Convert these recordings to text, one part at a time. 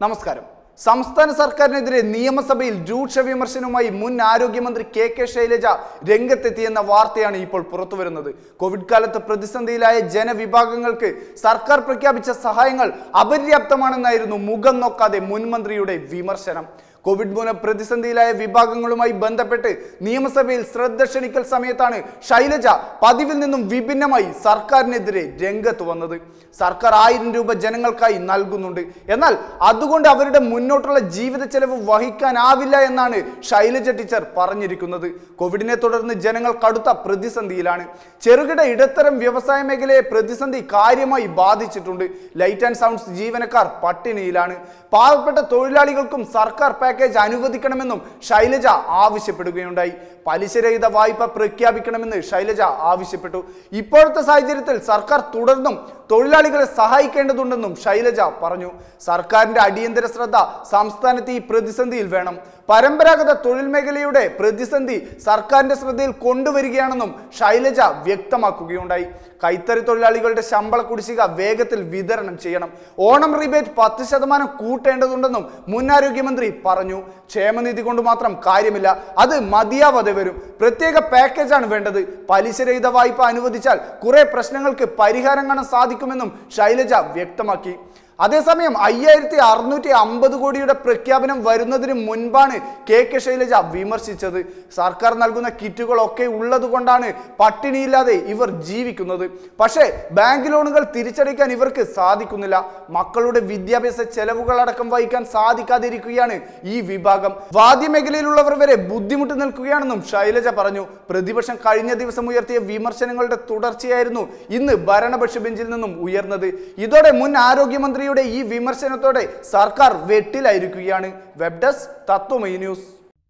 നമസ്കാരം സംസ്ഥാന സർക്കാരിനെതിരെ നിയമസഭയിൽ രൂക്ഷ വിമർശനവുമായി മുൻ ആരോഗ്യമന്ത്രി കെ കെ ശൈലജ രംഗത്തെത്തിയെന്ന വാർത്തയാണ് ഇപ്പോൾ പുറത്തുവരുന്നത് കോവിഡ് കാലത്ത് പ്രതിസന്ധിയിലായ ജനവിഭാഗങ്ങൾക്ക് സർക്കാർ പ്രഖ്യാപിച്ച സഹായങ്ങൾ അപര്യാപ്തമാണെന്നായിരുന്നു മുഖം നോക്കാതെ മുൻമന്ത്രിയുടെ വിമർശനം കോവിഡ് മൂലം പ്രതിസന്ധിയിലായ വിഭാഗങ്ങളുമായി ബന്ധപ്പെട്ട് നിയമസഭയിൽ ശ്രദ്ധ ക്ഷണിക്കൽ സമയത്താണ് ശൈലജ പതിവിൽ നിന്നും വിഭിന്നമായി സർക്കാരിനെതിരെ രംഗത്ത് വന്നത് സർക്കാർ ആയിരം രൂപ ജനങ്ങൾക്കായി നൽകുന്നുണ്ട് എന്നാൽ അതുകൊണ്ട് അവരുടെ മുന്നോട്ടുള്ള ജീവിത ചെലവ് വഹിക്കാനാവില്ല എന്നാണ് ശൈലജ ടീച്ചർ പറഞ്ഞിരിക്കുന്നത് കോവിഡിനെ തുടർന്ന് ജനങ്ങൾ കടുത്ത പ്രതിസന്ധിയിലാണ് ചെറുകിട ഇടത്തരം വ്യവസായ മേഖലയെ പ്രതിസന്ധി കാര്യമായി ബാധിച്ചിട്ടുണ്ട് ലൈറ്റ് ആൻഡ് സൗണ്ട്സ് ജീവനക്കാർ പട്ടിണിയിലാണ് പാവപ്പെട്ട തൊഴിലാളികൾക്കും സർക്കാർ പാക്കേജ് അനുവദിക്കണമെന്നും ശൈലജ ആവശ്യപ്പെടുകയുണ്ടായി പലിശരഹിത വായ്പ പ്രഖ്യാപിക്കണമെന്ന് ശൈലജ ആവശ്യപ്പെട്ടു ഇപ്പോഴത്തെ സാഹചര്യത്തിൽ സർക്കാർ തുടർന്നും തൊഴിലാളികളെ സഹായിക്കേണ്ടതുണ്ടെന്നും ശൈലജ പറഞ്ഞു സർക്കാരിന്റെ അടിയന്തര ശ്രദ്ധ സംസ്ഥാനത്ത് ഈ പ്രതിസന്ധിയിൽ വേണം പരമ്പരാഗത തൊഴിൽ മേഖലയുടെ പ്രതിസന്ധി സർക്കാരിന്റെ ശ്രദ്ധയിൽ കൊണ്ടുവരികയാണെന്നും ശൈലജ വ്യക്തമാക്കുകയുണ്ടായി കൈത്തറി തൊഴിലാളികളുടെ ശമ്പള കുടിശ്ശിക വേഗത്തിൽ വിതരണം ചെയ്യണം ഓണം റിബേറ്റ് പത്ത് ശതമാനം കൂട്ടേണ്ടതുണ്ടെന്നും മുൻ ആരോഗ്യമന്ത്രി പറഞ്ഞു ക്ഷേമനിധി കൊണ്ട് മാത്രം കാര്യമില്ല അത് മതിയാവാതെ വരും പ്രത്യേക പാക്കേജാണ് വേണ്ടത് പലിശരഹിത വായ്പ അനുവദിച്ചാൽ കുറെ പ്രശ്നങ്ങൾക്ക് പരിഹാരം കാണാൻ സാധിക്കുമെന്നും ശൈലജ വ്യക്തമാക്കി അതേസമയം അയ്യായിരത്തി അറുന്നൂറ്റി അമ്പത് കോടിയുടെ പ്രഖ്യാപനം വരുന്നതിന് മുൻപാണ് കെ കെ ശൈലജ വിമർശിച്ചത് സർക്കാർ നൽകുന്ന കിറ്റുകളൊക്കെ ഉള്ളത് കൊണ്ടാണ് പട്ടിണിയില്ലാതെ ഇവർ ജീവിക്കുന്നത് പക്ഷേ ബാങ്ക് ലോണുകൾ തിരിച്ചടയ്ക്കാൻ ഇവർക്ക് സാധിക്കുന്നില്ല മക്കളുടെ വിദ്യാഭ്യാസ ചെലവുകളടക്കം വഹിക്കാൻ സാധിക്കാതിരിക്കുകയാണ് ഈ വിഭാഗം വാദ്യമേഖലയിലുള്ളവർ വരെ ബുദ്ധിമുട്ട് നിൽക്കുകയാണെന്നും ശൈലജ പറഞ്ഞു പ്രതിപക്ഷം കഴിഞ്ഞ ദിവസം ഉയർത്തിയ വിമർശനങ്ങളുടെ തുടർച്ചയായിരുന്നു ഇന്ന് ഭരണപക്ഷ ബെഞ്ചിൽ നിന്നും ഉയർന്നത് ഇതോടെ മുൻ ആരോഗ്യമന്ത്രിയുടെ ഈ വിമർശനത്തോടെ സർക്കാർ വെട്ടിലായിരിക്കുകയാണ് web desk Tatvamayi news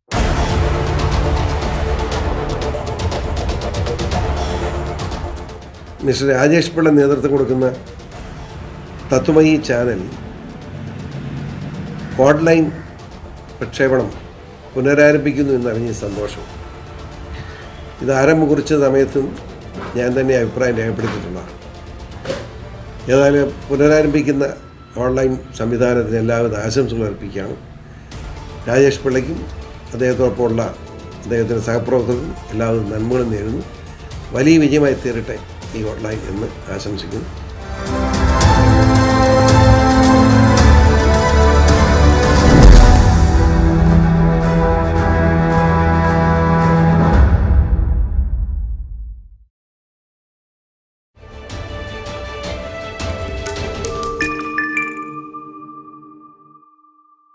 mister Rajesh Pillai നേതൃത്വം കൊടുക്കുന്ന തത്വമയി ചാനൽ ഓൺലൈൻ പ്രക്ഷേപണം പുനരാരംഭിക്കുന്നു എന്നറിഞ്ഞ സന്തോഷം ഇത് ആരംഭം കുറിച്ച സമയത്തും ഞാൻ തന്നെ അഭിപ്രായം രേഖപ്പെടുത്തിയിട്ടുള്ളതാണ് ഏതായാലും പുനരാരംഭിക്കുന്ന ഓൺലൈൻ സംവിധാനത്തിന് എല്ലാവിധ ആശംസകൾ അർപ്പിക്കുകയാണ് രാജേഷ് പിള്ളയ്ക്കും അദ്ദേഹത്തോടൊപ്പമുള്ള അദ്ദേഹത്തിൻ്റെ സഹപ്രവർത്തകർക്കും എല്ലാവിധ നന്മകളും നേരുന്നു വലിയ വിജയമായി തീരട്ടെ ഈ ഓൺലൈൻ എന്ന് ആശംസിക്കുന്നു